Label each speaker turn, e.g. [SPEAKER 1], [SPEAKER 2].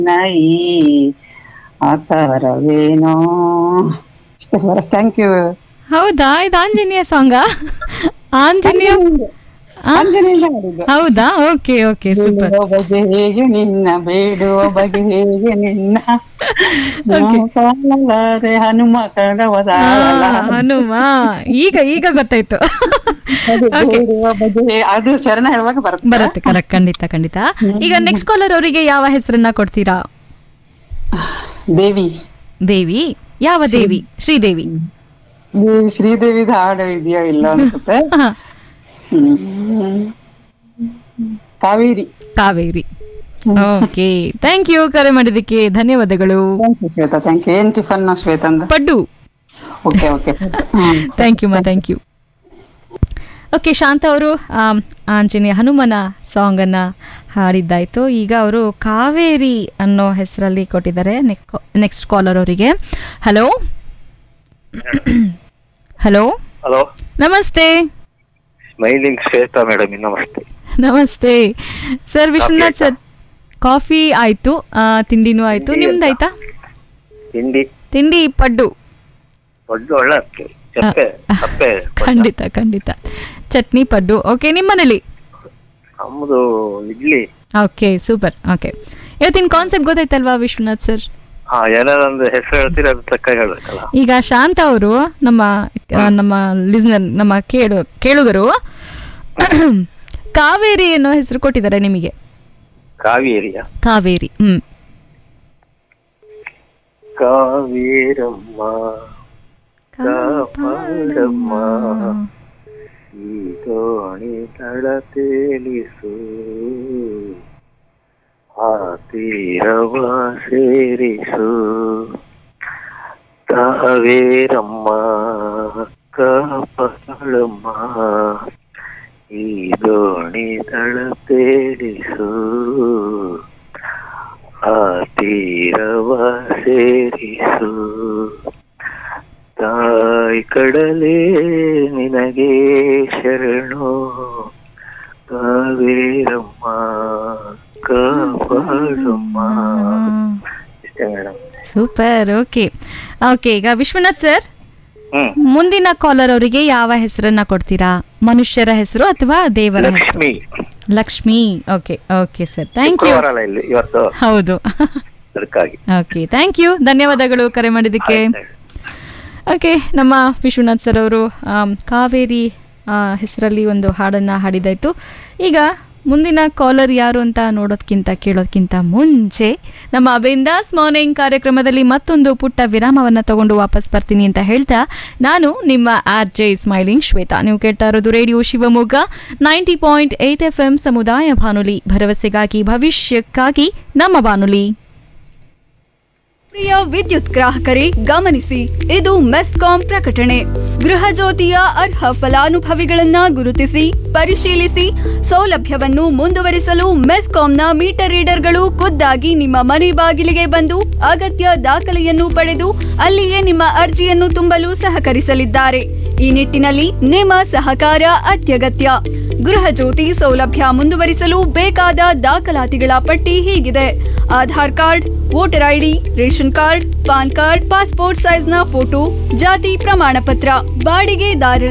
[SPEAKER 1] ನೈ ಆತರವೇನೋ ಇಷ್ಟೇ ಬರ ಥ್ಯಾಂಕ್ ಯು
[SPEAKER 2] ಹೌದಾ ಇದು ಆಂಜನೇಯ ಸಾಂಗಾ ಆಂಜನೇಯ ಆ?
[SPEAKER 1] ಆಂಜನೇಯ ಮಾಡಿದ್ದು
[SPEAKER 2] ಹೌದಾ ಓಕೆ ಓಕೆ ಸೂಪರ್
[SPEAKER 1] ಬೇಡುವ ಬಗೆ ಹೇಗೆ ನಿನ್ನ ಬೇಡುವ ಬಗೆ ಹೇಗೆ ನಿನ್ನ ನಾವು ಕಾಣಲಾರೆ ಹನುಮ ಕಡವದ
[SPEAKER 2] ಹನುಮ ಈಗ ಈಗ ಗೊತ್ತಾಯ್ತು
[SPEAKER 1] ಬೇಡುವ ಬಗೆ ಹೇ- ಅದು ಚರಣ ಹೇಳುವಾಗ ಬರುತ್ತೆ
[SPEAKER 2] ಬರುತ್ತೆ ಕರೆಕ್ಟ್ ಖಂಡಿತ ಖಂಡಿತ ಈಗ ನೆಕ್ಸ್ಟ್ ಕಾಲರ್ ಅವರಿಗೆ ಯಾವ ಹೆಸರನ್ನ ಕೊಡ್ತೀರಾ
[SPEAKER 1] ದೇವಿ
[SPEAKER 2] ದೇವಿ ಯಾವ ದೇವಿ ಶ್ರೀದೇವಿ
[SPEAKER 1] ಈ ಶ್ರೀದೇವಿದ ಹಾಡು ಇದೆಯೋ ಇಲ್ಲ ಅನ್ಸುತ್ತೆ
[SPEAKER 2] ಹಾ,
[SPEAKER 1] ಹ್ಮ್. Kaveri
[SPEAKER 2] Kaveri okay thank you ಕರೆ ಮಾಡಿದ್ದಕ್ಕೆ ಧನ್ಯವಾದಗಳು
[SPEAKER 1] ಥ್ಯಾಂಕ್ ಯು ಶ್ವೇತಾ ಥ್ಯಾಂಕ್ ಯು ಏನ್ ಟಿಫನ್ ಶ್ವೇತಾ ಅಂದ
[SPEAKER 2] ಪಡ್ಡು
[SPEAKER 1] ಓಕೆ ಓಕೆ ಹ್ಮ್
[SPEAKER 2] ಥ್ಯಾಂಕ್ ಯು ಮಾ ಥ್ಯಾಂಕ್ ಯು ಓಕೆ ಶಾಂತ ಅವರು ಆಮ್, ಆಂಜನೇಯ ಹನುಮನ ಸಾಂಗನ್ನು ಹಾಡಿದ್ದಾಯಿತು ಈಗ ಅವರು ಕಾವೇರಿ ಅನ್ನೋ ಹೆಸರಲ್ಲಿ ಕೊಟ್ಟಿದ್ದಾರೆ ನೆಕ್ಸ್ಟ್ ಕಾಲರ್ ಅವರಿಗೆ ಹಲೋ ಹಲೋ
[SPEAKER 3] ಹಲೋ
[SPEAKER 2] ನಮಸ್ತೆ
[SPEAKER 3] ಸ್ಮೈಲಿಂಗ್ ಶ್ವೇತಾ ಮೇಡಮ್ ನಮಸ್ತೆ
[SPEAKER 2] ನಮಸ್ತೆ ಸರ್ ವಿಶ್ವನಾಥ್ ಸರ್ ಕಾಫಿ ಆಯಿತು ತಿಂಡಿನೂ ಆಯಿತು
[SPEAKER 3] ತಿಂಡಿ
[SPEAKER 2] ನಿಮ್ದು
[SPEAKER 3] ಆಯ್ತಾ?
[SPEAKER 2] ಆಯ್ತಾ
[SPEAKER 3] ತಿಂಡಿ
[SPEAKER 2] ತಿಂಡಿ ಪಡ್ಡು
[SPEAKER 3] ದೊಡ್ಡ ಒಳ್ಳೆ ಅಕ್ಕಿ ಚಪ್ಪೆ ಸಪ್ಪೆ
[SPEAKER 2] ಖಂಡಿತ ಖಂಡಿತ ಚಟ್ನಿ ಪಡ್ಡು ಓಕೆ ನಿಮ್ಮನೇಲಿ
[SPEAKER 3] ನಮ್ದು ಇಡ್ಲಿ
[SPEAKER 2] ಓಕೆ ಸೂಪರ್ ಓಕೆ ಇವತ್ತಿನ ಕಾನ್ಸೆಪ್ಟ್ ಗೊತ್ತಾಯ್ತಲ್ವಾ ವಿಶ್ವನಾಥ್ ಸರ್
[SPEAKER 3] ಹಾ ಏನಾದ್ರು ಒಂದು ಹೆಸರು ಹೇಳ್ತೀರ ಅದು ತಕ್ಕ ಹೇಳ್ಬೇಕಲ್ಲ
[SPEAKER 2] ಈಗ ಶಾಂತ ಅವರು ನಮ್ಮ ಆ, ನಮ್ಮ ಲಿಸ್ನರ್ ನಮ್ಮ ಕೇಳು ಕೇಳುಗರು ಕಾವೇರಿ ಅನ್ನೋ ಹೆಸರು ಕೊಟ್ಟಿದ್ದಾರೆ ನಿಮಗೆ
[SPEAKER 3] ಕಾವೇರಿಯ
[SPEAKER 2] ಕಾವೇರಿ ಹ್ಮ್
[SPEAKER 3] ಕಾವೇರಮ್ಮ ಕಾಪಾಡಮ್ಮ ಈ ದೋಣಿ ತಳ ತೇಲಿಸು ಆ ತೀರವ ಸೇರಿಸು ಕಾವೇರಮ್ಮ ಕಾಪಾಡಮ್ಮ ಈ ದೋಣಿ ತಳ ತೇಲಿಸು ಆ ತೀರವ ಸೇರಿಸು ತಾಯಿ ಕಡಲೇ ನಿನಗೆ ಶರಣು ಕಾವೇರಮ್ಮ ಕಾಪಾಡಮ್ಮ ಇಷ್ಟೇ ಮೇಡಮ್
[SPEAKER 2] ಸೂಪರ್ ಓಕೆ ಓಕೆ ಈಗ ವಿಶ್ವನಾಥ್ ಸರ್
[SPEAKER 3] ಹ್ಮ್
[SPEAKER 2] ಮುಂದಿನ ಕಾಲರ್ ಅವರಿಗೆ ಯಾವ ಹೆಸರನ್ನ ಕೊಡ್ತೀರಾ ಮನುಷ್ಯರ ಹೆಸರು ಅಥವಾ ದೇವರ ಹೆಸರು
[SPEAKER 3] Lakshmi
[SPEAKER 2] Lakshmi okay okay sir thank you
[SPEAKER 3] ಶುಕ್ರವಾರ ಅಲ್ಲ ಇಲ್ಲಿ ಇವತ್ತು
[SPEAKER 2] ಹೌದು
[SPEAKER 3] ಅದಕ್ಕಾಗಿ
[SPEAKER 2] ಓಕೆ ಥ್ಯಾಂಕ್ ಯು ಧನ್ಯವಾದಗಳು ಕರೆ ಮಾಡಿದ್ದಕ್ಕೆ ಓಕೆ ನಮ್ಮ ವಿಶ್ವನಾಥ್ ಸರ್ ಅವರು ಆಮ್, ಕಾವೇರಿ ಆ, ಹೆಸರಲ್ಲಿ ಒಂದು ಹಾಡನ್ನು ಹಾಡಿದಾಯಿತು ಈಗ ಮುಂದಿನ ಕಾಲರ್ ಯಾರು ಅಂತ ನೋಡೋದಕ್ಕಿಂತ ಕೇಳೋದಕ್ಕಿಂತ ಮುಂಚೆ ನಮ್ಮ ಅಬಿಂದಾಸ್ ಮಾರ್ನಿಂಗ್ ಕಾರ್ಯಕ್ರಮದಲ್ಲಿ ಮತ್ತೊಂದು ಪುಟ್ಟ ವಿರಾಮವನ್ನು ತಗೊಂಡು ವಾಪಸ್ ಬರ್ತೀನಿ ಅಂತ ಹೇಳ್ತಾ ನಾನು ನಿಮ್ಮ ಆರ್ ಜೆ ಸ್ಮೈಲಿಂಗ್ ಶ್ವೇತಾ ನೀವು ಕೇಳ್ತಾ ಇರೋದು radio Shivamogga ninety point eight F M ಸಮುದಾಯ ಬಾನುಲಿ ಭರವಸೆಗಾಗಿ ಭವಿಷ್ಯಕ್ಕಾಗಿ ನಮ್ಮ ಬಾನುಲಿ
[SPEAKER 4] ಪ್ರಿಯ ವಿದ್ಯುತ್ ಗ್ರಾಹಕರೇ ಗಮನಿಸಿ ಇದು ಮೆಸ್ಕಾಂ ಪ್ರಕಟಣೆ ಗೃಹ ಜ್ಯೋತಿಯ ಅರ್ಹ ಫಲಾನುಭವಿಗಳನ್ನ ಗುರುತಿಸಿ ಪರಿಶೀಲಿಸಿ ಸೌಲಭ್ಯವನ್ನು ಮುಂದುವರಿಸಲು ಮೆಸ್ಕಾಂನ ಮೀಟರ್ ರೀಡರ್ಗಳು ಖುದ್ದಾಗಿ ನಿಮ್ಮ ಮನೆ ಬಾಗಿಲಿಗೆ ಬಂದು ಅಗತ್ಯ ದಾಖಲೆಯನ್ನು ಪಡೆದು ಅಲ್ಲಿಯೇ ನಿಮ್ಮ ಅರ್ಜಿಯನ್ನು ತುಂಬಲು ಸಹಕರಿಸಲಿದ್ದಾರೆ ಈ ನಿಟ್ಟಿನಲ್ಲಿ ನಿಮ್ಮ ಸಹಕಾರ ಅತ್ಯಗತ್ಯ ಗೃಹ ಜ್ಯೋತಿ ಸೌಲಭ್ಯ ಮುಂದುವರಿಸಲು ಬೇಕಾದ ದಾಖಲಾತಿಗಳ ಪಟ್ಟಿ ಹೀಗಿದೆ Aadhaar card voter ID ration card PAN card passport ಸೈಜ್ನ ಫೋಟೋ ಜಾತಿ ಪ್ರಮಾಣ ಪತ್ರ ಬಾಡಿಗೆದಾರರ